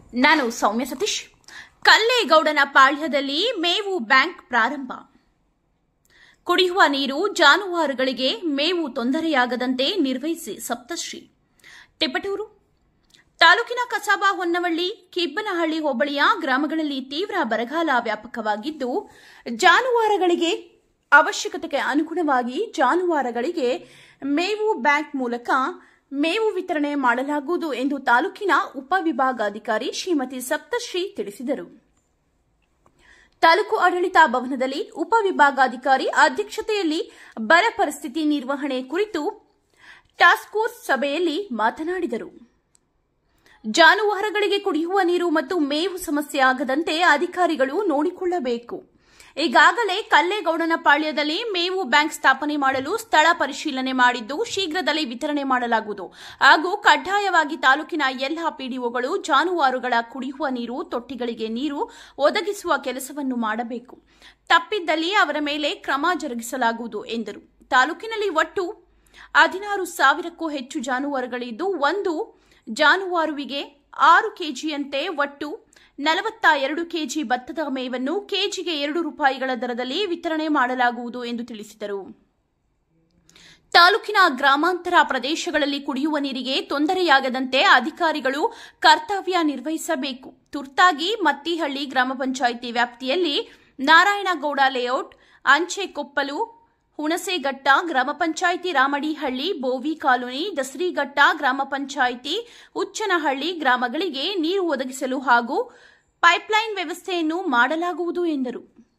ನಾನು ಸೌಮ್ಯ ಸತೀಶ್ ಕಲ್ಲೇಗೌಡನ ಪಾಳ್ಯದಲ್ಲಿ ಮೇವು ಬ್ಯಾಂಕ್ ಪ್ರಾರಂಭ ಕುಡಿಯುವ ನೀರು ಜಾನುವಾರುಗಳಿಗೆ ಮೇವು ತೊಂದರೆಯಾಗದಂತೆ ನಿರ್ವಹಿಸಿ ಸಪ್ತಶ್ರೀ ತಿಪಟೂರು ತಾಲೂಕಿನ ಕಸಾಬಾ ಹೊನ್ನವಳ್ಳಿ ಕಿಬ್ಬನಹಳ್ಳಿ ಹೋಬಳಿಯ ಗ್ರಾಮಗಳಲ್ಲಿ ತೀವ್ರ ಬರಗಾಲ ವ್ಯಾಪಕವಾಗಿದ್ದು ಜಾನುವಾರುಗಳಿಗೆ ಅವಶ್ಯಕತೆಗೆ ಅನುಗುಣವಾಗಿ ಜಾನುವಾರುಗಳಿಗೆ ಮೇವು ಬ್ಯಾಂಕ್ ಮೂಲಕ ಮೇವು ವಿತರಣೆ ಮಾಡಲಾಗುವುದು ಎಂದು ತಾಲೂಕಿನ ಉಪವಿಭಾಗಾಧಿಕಾರಿ ಶ್ರೀಮತಿ ಸಪ್ತಶ್ರೀ ತಿಳಿಸಿದರು ತಾಲೂಕು ಆಡಳಿತ ಭವನದಲ್ಲಿ ಉಪವಿಭಾಗಾಧಿಕಾರಿ ಅಧ್ಯಕ್ಷತೆಯಲ್ಲಿ ಬರ ಪರಿಸ್ಥಿತಿ ನಿರ್ವಹಣೆ ಕುರಿತು ಟಾಸ್ಕ್ ಫೋರ್ಸ್ ಸಭೆಯಲ್ಲಿ ಮಾತನಾಡಿದರು ಜಾನುವಾರುಗಳಿಗೆ ಕುಡಿಯುವ ನೀರು ಮತ್ತು ಮೇವು ಸಮಸ್ಯೆ ಆಗದಂತೆ ಅಧಿಕಾರಿಗಳು ನೋಡಿಕೊಳ್ಳಬೇಕು ಈಗಾಗಲೇ ಕಲ್ಲೇಗೌಡನ ಪಾಳ್ಯದಲ್ಲಿ ಮೇವು ಬ್ಯಾಂಕ್ ಸ್ಥಾಪನೆ ಮಾಡಲು ಸ್ಥಳ ಪರಿಶೀಲನೆ ಮಾಡಿದ್ದು ಶೀಘ್ರದಲ್ಲೇ ವಿತರಣೆ ಮಾಡಲಾಗುವುದು ಹಾಗೂ ಕಡ್ಡಾಯವಾಗಿ ತಾಲೂಕಿನ ಎಲ್ಲ ಪಿಡಿಒಗಳು ಜಾನುವಾರುಗಳ ಕುಡಿಯುವ ನೀರು ತೊಟ್ಟಿಗಳಿಗೆ ನೀರು ಒದಗಿಸುವ ಕೆಲಸವನ್ನು ಮಾಡಬೇಕು ತಪ್ಪಿದ್ದಲ್ಲಿ ಅವರ ಮೇಲೆ ಕ್ರಮ ಜರುಗಿಸಲಾಗುವುದು ಎಂದರು ತಾಲೂಕಿನಲ್ಲಿ ಒಟ್ಟು ಹದಿನಾರು ಸಾವಿರಕ್ಕೂ ಹೆಚ್ಚು ಜಾನುವಾರುಗಳಿದ್ದು ಒಂದು ಜಾನುವಾರುವಿಗೆ ಆರು ಕೆಜಿಯಂತೆ ಒಟ್ಟು ನಲವತ್ತ ಎರಡು ಕೆಜಿ ಭತ್ತದ ಮೇವನ್ನು ಕೆಜಿಗೆ ಎರಡು ರೂಪಾಯಿಗಳ ದರದಲ್ಲಿ ವಿತರಣೆ ಮಾಡಲಾಗುವುದು ಎಂದು ತಿಳಿಸಿದರು ತಾಲೂಕಿನ ಗ್ರಾಮಾಂತರ ಪ್ರದೇಶಗಳಲ್ಲಿ ಕುಡಿಯುವ ನೀರಿಗೆ ತೊಂದರೆಯಾಗದಂತೆ ಅಧಿಕಾರಿಗಳು ಕರ್ತವ್ಯ ನಿರ್ವಹಿಸಬೇಕು ತುರ್ತಾಗಿ ಮತ್ತಿಹಳ್ಳಿ ಗ್ರಾಮ ಪಂಚಾಯಿತಿ ವ್ಯಾಪ್ತಿಯಲ್ಲಿ ನಾರಾಯಣಗೌಡ ಲೇಔಟ್ ಅಂಚೆ ಕೊಪ್ಪಲು ಹುಣಸೆಘಟ್ಟ ಗ್ರಾಮ ಪಂಚಾಯಿತಿ ರಾಮಡಿಹಳ್ಳಿ ಬೋವಿ ಕಾಲೋನಿ ದಸರಿಘಟ್ಟ ಗ್ರಾಮ ಪಂಚಾಯಿತಿ ಉಚ್ಚನಹಳ್ಳಿ ಗ್ರಾಮಗಳಿಗೆ ನೀರು ಒದಗಿಸಲು ಹಾಗೂ ಪೈಪ್ಲೈನ್ ವ್ಯವಸ್ಥೆಯನ್ನು ಮಾಡಲಾಗುವುದು ಎಂದರು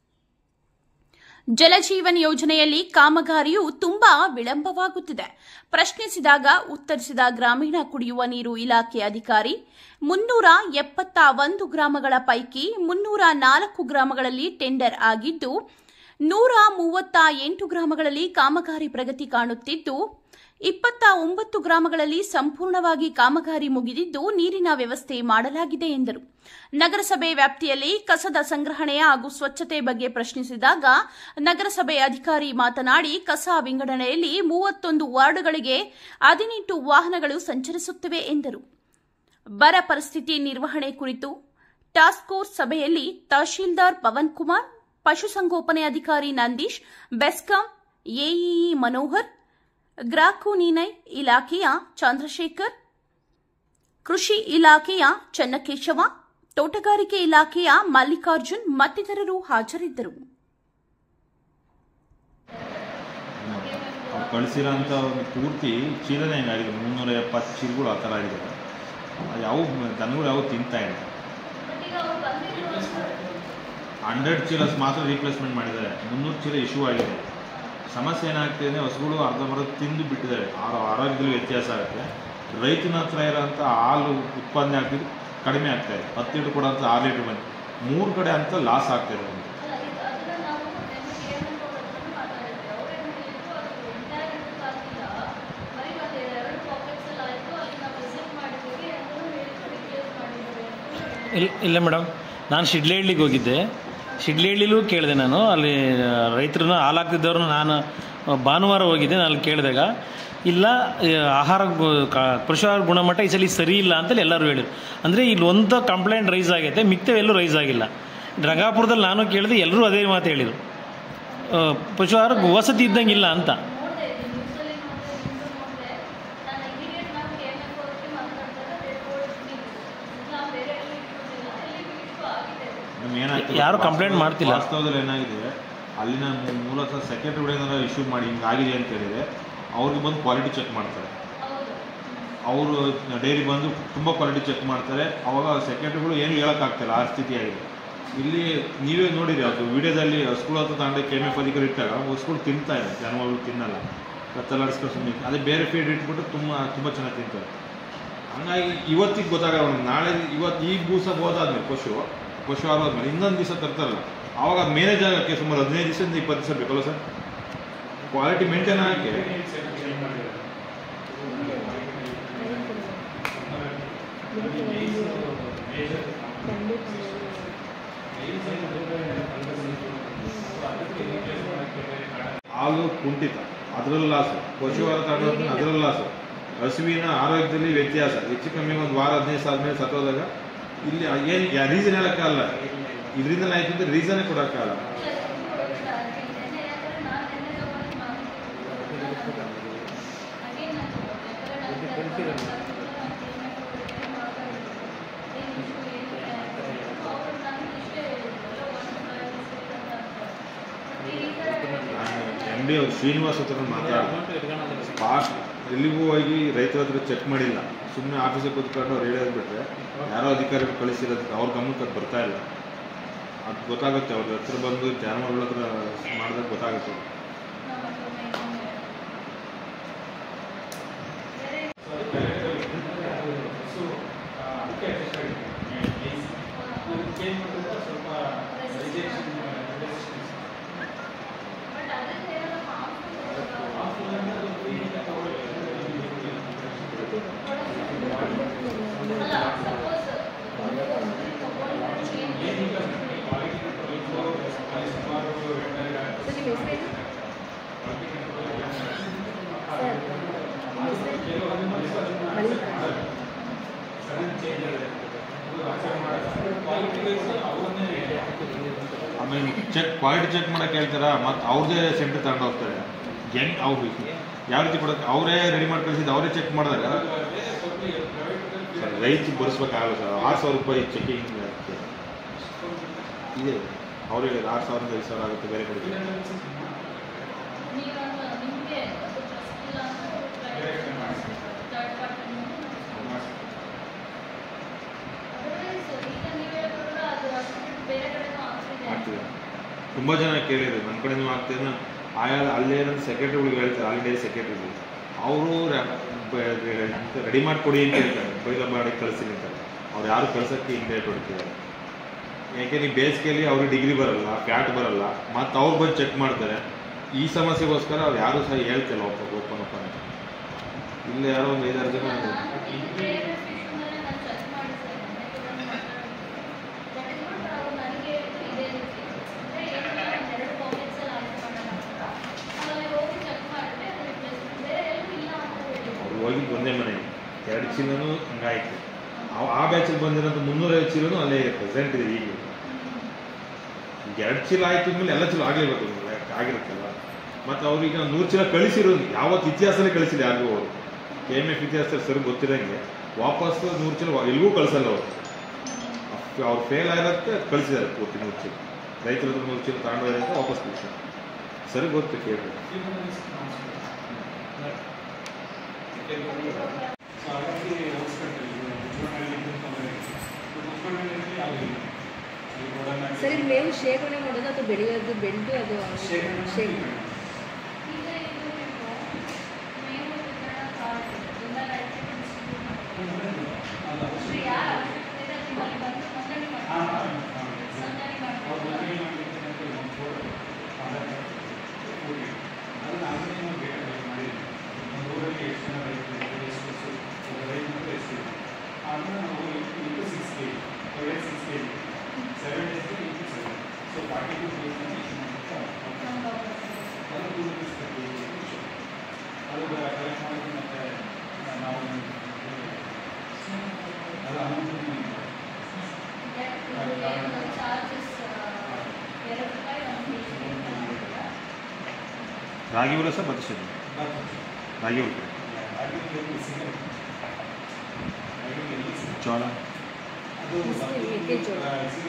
ಜಲಜೀವನ್ ಯೋಜನೆಯಲ್ಲಿ ಕಾಮಗಾರಿಯು ತುಂಬಾ ವಿಳಂಬವಾಗುತ್ತಿದೆ ಪ್ರಶ್ನಿಸಿದಾಗ ಉತ್ತರಿಸಿದ ಗ್ರಾಮೀಣ ಕುಡಿಯುವ ನೀರು ಇಲಾಖೆ ಅಧಿಕಾರಿ ಮುನ್ನೂರ ಎಪ್ಪತ್ತ ಒಂದು ಗ್ರಾಮಗಳ ಪೈಕಿ ಮುನ್ನೂರ ನಾಲ್ಕು ಗ್ರಾಮಗಳಲ್ಲಿ ಟೆಂಡರ್ ಆಗಿದ್ದು ನೂರ ಮೂವತ್ತ ಎಂಟು ಗ್ರಾಮಗಳಲ್ಲಿ ಕಾಮಗಾರಿ ಪ್ರಗತಿ ಕಾಣುತ್ತಿದ್ದು ಇಪ್ಪತ್ತ ಒಂಬತ್ತು ಗ್ರಾಮಗಳಲ್ಲಿ ಸಂಪೂರ್ಣವಾಗಿ ಕಾಮಗಾರಿ ಮುಗಿದಿದ್ದು ನೀರಿನ ವ್ಯವಸ್ಥೆ ಮಾಡಲಾಗಿದೆ ಎಂದರು ನಗರಸಭೆ ವ್ಯಾಪ್ತಿಯಲ್ಲಿ ಕಸದ ಸಂಗ್ರಹಣೆ ಹಾಗೂ ಸ್ವಚ್ಛತೆ ಬಗ್ಗೆ ಪ್ರಶ್ನಿಸಿದಾಗ ನಗರಸಭೆ ಅಧಿಕಾರಿ ಮಾತನಾಡಿ ಕಸ ವಿಂಗಡಣೆಯಲ್ಲಿ ಮೂವತ್ತೊಂದು ವಾರ್ಡ್ಗಳಿಗೆ ಹದಿನೆಂಟು ವಾಹನಗಳು ಸಂಚರಿಸುತ್ತಿವೆ ಎಂದರು ಬರ ಪರಿಸ್ಥಿತಿ ನಿರ್ವಹಣೆ ಕುರಿತು ಟಾಸ್ಕ್ ಫೋರ್ಸ್ ಸಭೆಯಲ್ಲಿ ತಹಶೀಲ್ದಾರ್ ಪವನ್ ಕುಮಾರ್ ಪಶುಸಂಗೋಪನೆ ಅಧಿಕಾರಿ ನಂದೀಶ್ ಬೆಸ್ಕಾಂ ಎಇಇ ಮನೋಹರ್ ಗ್ರಾಕು ನೀನೈ ಇಲಾಖೆಯ ಚಂದ್ರಶೇಖರ್ ಕೃಷಿ ಇಲಾಖೆಯ ಚನ್ನಕೇಶವ ತೋಟಗಾರಿಕೆ ಇಲಾಖೆಯ ಮಲ್ಲಿಕಾರ್ಜುನ್ ಮತ್ತಿತರರು ಹಾಜರಿದ್ದರು ಅವ್ರು ಕಳಿಸಿರೋಂಥ ಒಂದು ಪೂರ್ತಿ ಚೀಲನೇ ಹಿಂಗಾಗಿದೆ ಮುನ್ನೂರ ಎಪ್ಪತ್ತು ಚೀಲಗಳು ಆ ಥರ ಆಗಿದೆ ಯಾವ ದನಗಳು ಯಾವ ತಿಂತಾ ಇಲ್ಲ ಹಂಡ್ರೆಡ್ ಚೀಲಸ್ ಮಾತ್ರ ರೀಪ್ಲೇಸ್ಮೆಂಟ್ ಮಾಡಿದ್ದಾರೆ ಮುನ್ನೂರು ಚೀಲ ಇಶ್ಯೂ ಆಗಿದೆ ಸಮಸ್ಯೆ ಏನಾಗ್ತಿದೆ ಅಂದರೆ ಹಸುಗಳು ಅರ್ಧಂಬರ್ಧ ತಿಂದು ಬಿಟ್ಟಿದ್ದಾರೆ ಆರೋ ಆರೋಗ್ಯದಲ್ಲಿ ವ್ಯತ್ಯಾಸ ಆಗುತ್ತೆ ರೈತನ ಹತ್ರ ಇರೋಂಥ ಹಾಲು ಉತ್ಪಾದನೆ ಆಗ್ತಿದ್ದು ಕಡಿಮೆ ಆಗ್ತಾಯಿದೆ ಹತ್ತು ಲೀಟ್ರ್ ಕೊಡೋಂಥ ಆರು ಲೀಟ್ರ್ ಬಂದು ಮೂರು ಕಡೆ ಅಂತ ಲಾಸ್ ಆಗ್ತಾಯಿದೆ ನಮಗೆ ಇಲ್ಲ ಇಲ್ಲ ಮೇಡಮ್ ನಾನು ಶಿಡ್ಲಹಳ್ಳಿಗೆ ಹೋಗಿದ್ದೆ ಶಿಡ್ಲಹಳ್ಳಿಲೂ ಕೇಳಿದೆ ನಾನು ಅಲ್ಲಿ ರೈತರನ್ನ ಹಾಲಾಗ್ತಿದ್ದವ್ರನ್ನ ನಾನು ಭಾನುವಾರ ಹೋಗಿದ್ದೆ ನಾನು ಅಲ್ಲಿ ಕೇಳಿದಾಗ ಇಲ್ಲ ಈ ಆಹಾರ ಗು- ಕ- ಕೃಷಿ ಆಹಾರ ಗುಣಮಟ್ಟ ಈ ಸಲ ಸರಿ ಇಲ್ಲ ಅಂತೇಳಿ ಎಲ್ಲರೂ ಹೇಳಿದ್ರು ಅಂದರೆ ಇಲ್ಲಿ ಒಂದು ಕಂಪ್ಲೇಂಟ್ ರೈಸ್ ಆಗೈತೆ ಮಿಕ್ತವೆಲ್ಲೂ ರೈಸ್ ಆಗಿಲ್ಲ ರಂಗಾಪುರದಲ್ಲಿ ನಾನು ಕೇಳಿದೆ ಎಲ್ಲರೂ ಅದೇ ಮಾತು ಹೇಳಿದರು ಆ, ಪಶು ಆಹಾರ ವಸತಿ ಇದ್ದಂಗಿಲ್ಲ ಅಂತ ನಮ್ಗೆ ಏನಾಗ್ತದೆ ಯಾರು complaint ಮಾಡ್ತಿಲ್ಲ. ವಾಸ್ತವದಲ್ಲಿ ಏನಾಗಿದೆ ಅಲ್ಲಿನ ಮೂ- ಮೂಲತಃ ಸೆಕ್ರೆಟರಿ ಏನಾದ್ರು ಇಶ್ಯೂ ಮಾಡಿ ಹಿಂಗಾಗಿದೆ ಅಂತ ಹೇಳಿದ್ರೆ ಅವ್ರಿಗೆ ಬಂದು ಕ್ವಾಲಿಟಿ ಚೆಕ್ ಮಾಡ್ತಾರೆ ಅವರು ಡೈರಿ ಬಂದು ತುಂಬ ಕ್ವಾಲಿಟಿ ಚೆಕ್ ಮಾಡ್ತಾರೆ ಅವಾಗ ಸೆಕ್ರೆಟರಿಗಳು ಏನು ಹೇಳೋಕ್ಕಾಗ್ತಿಲ್ಲ ಆ ಸ್ಥಿತಿ ಆಗಿದೆ ಇಲ್ಲಿ ನೀವೇ ನೋಡಿರಿ ಅದು ವಿಡಿಯೋದಲ್ಲಿ ಹಸ್ಗಳು ಹತ್ರ ತಗೊಂಡು ಕೆ ಎಮ್ ಎಫ್ ಅಧಿಕಾರಿ ಇಟ್ಟಾಗ ಹಸ್ಗಳು ತಿಂತಾ ಇದೆ ಜಾನುವಾರುಗಳು ತಿನ್ನಲ್ಲ ಕತ್ತಲಾಡಿಸ್ಕೊಂಡು ಸುಮ್ಮನೆ ಅದೇ ಬೇರೆ ಫೀಡ್ ಇಟ್ಬಿಟ್ಟು ತುಂಬ ತುಂಬ ಚೆನ್ನಾಗಿ ತಿಂತಾರೆ ಹಂಗಾಗಿ ಇವತ್ತಿಗೆ ಗೊತ್ತಾಗಲ್ಲ ನಾಳೆ ಇವತ್ತು ಈಗ ಬೂಸ ಹೋದಾದ್ಮೇಲೆ ಪಶು ಪಶು ಆರೋದ್ಮೇಲೆ ಇನ್ನೊಂದು ದಿವಸ ತರ್ತಾರಲ್ಲ ಆವಾಗ ಮೇನೇಜ್ ಆಗೋಕ್ಕೆ ಸುಮಾರು ಹದಿನೈದು ದಿವಸದಿಂದ ಇಪ್ಪತ್ತು ದಿವಸ ಬೇಕಲ್ಲ ಸರ್ ಕ್ವಾಲಿಟಿ ಮೇಂಟೈನ್ ಆಗೋಕ್ಕೆ ಹಾಲು ಕುಂಠಿತ ಅದರಲ್ಲಿ ಲಾಸು ಪಶುವಾರ ತಗೊಂಡು ಅದರಲ್ಲಿ ಲಾಸು ಹಸುವಿನ ಆರೋಗ್ಯದಲ್ಲಿ ವ್ಯತ್ಯಾಸ ಹೆಚ್ಚು ಕಮ್ಮಿ ಒಂದು ವಾರ ಹದಿನೈದು ಸಾವಿರ ಮೇಲೆ ಸತ್ತೋದಾಗ ಇಲ್ಲಿ ಏನು ರೀಸನ್ ಹೇಳೋಕ್ಕಲ್ಲ ಇದರಿಂದ ಆಯ್ತು ಅಂತ ರೀಸನೇ ಕೊಡೋಕ್ಕಲ್ಲ ನಾನು ಎಮ್ ಡಿ ಅವ್ರು ಶ್ರೀನಿವಾಸ್ ಹತ್ರ ಮಾತಾಡಿದೆ ಫಾಸ್ಟ್ ಎಲ್ಲಿಗೂ ಹೋಗಿ ರೈತರ ಹತ್ರ ಚೆಕ್ ಮಾಡಿಲ್ಲ ಸುಮ್ಮನೆ ಆಫೀಸಿಗೆ ಕೂತ್ಕೊಂಡು ಅವ್ರು ಹೇಳೋದು ಬಿಟ್ರೆ ಯಾರೋ ಅಧಿಕಾರಿಗಳು ಕಳಿಸಿರೋದಕ್ಕೆ ಅವ್ರ ಗಮನಕ್ಕೆ ಅದು ಬರ್ತಾ ಇಲ್ಲ ಅದು ಗೊತ್ತಾಗುತ್ತೆ ಅವ್ರ ಹತ್ರ ಬಂದು ಜಾನುವಾರುಗಳ ಹತ್ರ ಮಾಡಿದಾಗ ಗೊತ್ತಾಗುತ್ತೆ ಆಮೇಲೆ ಚೆಕ್ ಕ್ವಾಲಿಟಿ ಚೆಕ್ ಮಾಡಕ್ಕೆ ಹೇಳ್ತಾರ ಮತ್ತು ಅವ್ರದ್ದೇ ಸೆಂಟರ್ ತಗೊಂಡು ಹೋಗ್ತಾರೆ ಹೆಂಗ್ ಅವ್ರು ಯಾವ ರೀತಿ ಕೊಡಕ್ಕೆ ಅವರೇ ರೆಡಿ ಮಾಡಿ ಕಳಿಸಿದ್ದು ಅವರೇ ಚೆಕ್ ಮಾಡಿದಾಗ ಸರ್ ರೈತ ಬರ್ಸ್ಬೇಕಾಗಲ್ಲ ಸರ್ ಆರು ಸಾವಿರ ರೂಪಾಯಿ ಚೆಕಿಂಗ್ ಇದೆ ಅವ್ರು ಹೇಳಿದ್ರು ಆರು ಸಾವಿರದ ಐದು ಸಾವಿರ ಆಗುತ್ತೆ ಬೇರೆ ಕಡೆ ಮಾಡ್ತೀವಿ ತುಂಬ ಜನ ಕೇಳಿದ್ರು ನಮ್ಮ ಕಡೆನೂ ಆಗ್ತದೆ ಆಯಾ ಅಲ್ಲೇನಂತ ಸೆಕ್ರೆಟರಿಗಳಿಗೆ ಹೇಳ್ತಾರೆ ಆಲ್ರೆಡಿ ಸೆಕ್ರೆಟರಿ ಅವರು ರೆಡಿ ಮಾಡಿಕೊಡಿ ಅಂತ ಹೇಳ್ತಾರೆ ಬೈದ ಮಾಡಿ ಕಳಿಸ್ತೀನಿ ಅಂತಾರೆ ಅವ್ರು ಯಾರು ಕಳ್ಸೋಕ್ಕೆ ಹಿಂದೆ ಕೊಡ್ತಿದ್ದಾರೆ ಯಾಕೆ ನೀವು ಬೇಸಿಗೆಯಲ್ಲಿ ಅವ್ರಿಗೆ ಡಿಗ್ರಿ ಬರಲ್ಲ ಫ್ಯಾಟ್ ಬರಲ್ಲ ಮತ್ತು ಅವ್ರು ಬಂದು ಚೆಕ್ ಮಾಡ್ತಾರೆ ಈ ಸಮಸ್ಯೆಗೋಸ್ಕರ ಅವ್ರು ಯಾರೂ ಸಹ ಹೇಳ್ತಿಲ್ಲ ಓಪನ್ ಓಪನ್ ಓಪನ್ ಅಂತ ಇಲ್ಲೇ ಯಾರೋ ಒಂದು ಐದಾರು ಜನ ಅವ್ರು ಹೋಗಿದ್ದು ಒಂದೇ ಮನೆಗೆ ಎರಡು ಚೀಲನೂ ಹಂಗಾಯ್ತು ಅವ್- ಆ ಬ್ಯಾಚಲ್ಲಿ ಬಂದಿರೋಂಥ ಮುನ್ನೂರೈವತ್ತು ಚೀಲನೂ ಅಲ್ಲೇ ಪ್ರೆಸೆಂಟ್ ಇದೆ ಈಗ ಈಗ ಎರಡು ಚೀಲ ಆಯ್ತು ಅಂದ್ಮೇಲೆ ಎಲ್ಲ ಚೀಲ ಆಗಲೇಬೇಕು ಆಗಿರುತ್ತಲ್ಲ ಮತ್ತು ಅವ್ರೀಗ ನೂರು ಚೀಲ ಕಳಿಸಿರೋದು ಯಾವತ್ತು ಇತಿಹಾಸನೇ ಕಳಿಸಿಲ್ಲ ಯಾರಿಗೂ ಅವರು ಕೆ ಎಮ್ ಎಫ್ ಇತಿಹಾಸದಲ್ಲಿ ಸರಿ ಗೊತ್ತಿರಂಗೆ ವಾಪಸ್ ನೂರು ಚೀಲ ವಾ- ಎಲ್ಲಿಗೂ ಕಳಿಸಲ್ಲ ಅವರು ಅವ್ರು ಫೇಲ್ ಆಗಿರೋದಕ್ಕೆ ಕಳಿಸಿದ್ದಾರೆ ಪೂರ್ತಿ ನೂರು ಚೀಲ ರೈತರ ಹತ್ರ ನೂರು ಚೀಲ ತಗೊಂಡೋದ್ರೆ ವಾಪಸ್ ಕಳಿಸಿದ್ದಾರೆ ಸರಿ ಗೊತ್ತು ಕೇಳಿ ಸರಿ ಮೇವು ಶೇಖರಣೆ ಮಾಡೋದು ಅಥವಾ ಬೆಳೆಯೋದು ಬೆಳೆದು ಅದು ಶೇಖರಣೆ ರಾಗಿ ಉರಸ ಬದಿಸಿದೆ ರಾಗಿ ಉರ ಜೋಳ ಮೆಕ್ಕೆಜೋಳ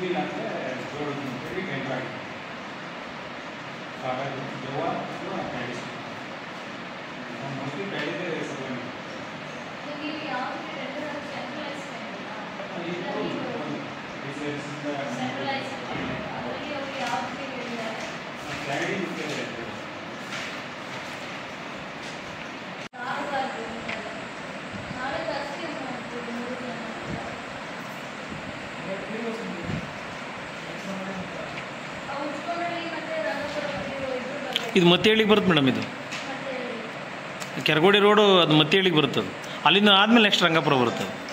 ಇದು ಮತ್ತೇಳಿಗೆ ಬರುತ್ತೆ ಮೇಡಮ್ ಇದು ಕೆರಗೋಡಿ ರೋಡು ಅದು ಮತ್ತೇಳಿಗೆ ಬರುತ್ತೆ ಅದು ಅಲ್ಲಿಂದ ಆದಮೇಲೆ ನೆಕ್ಸ್ಟ್ ರಂಗಾಪುರ ಬರುತ್ತೆ ಅದು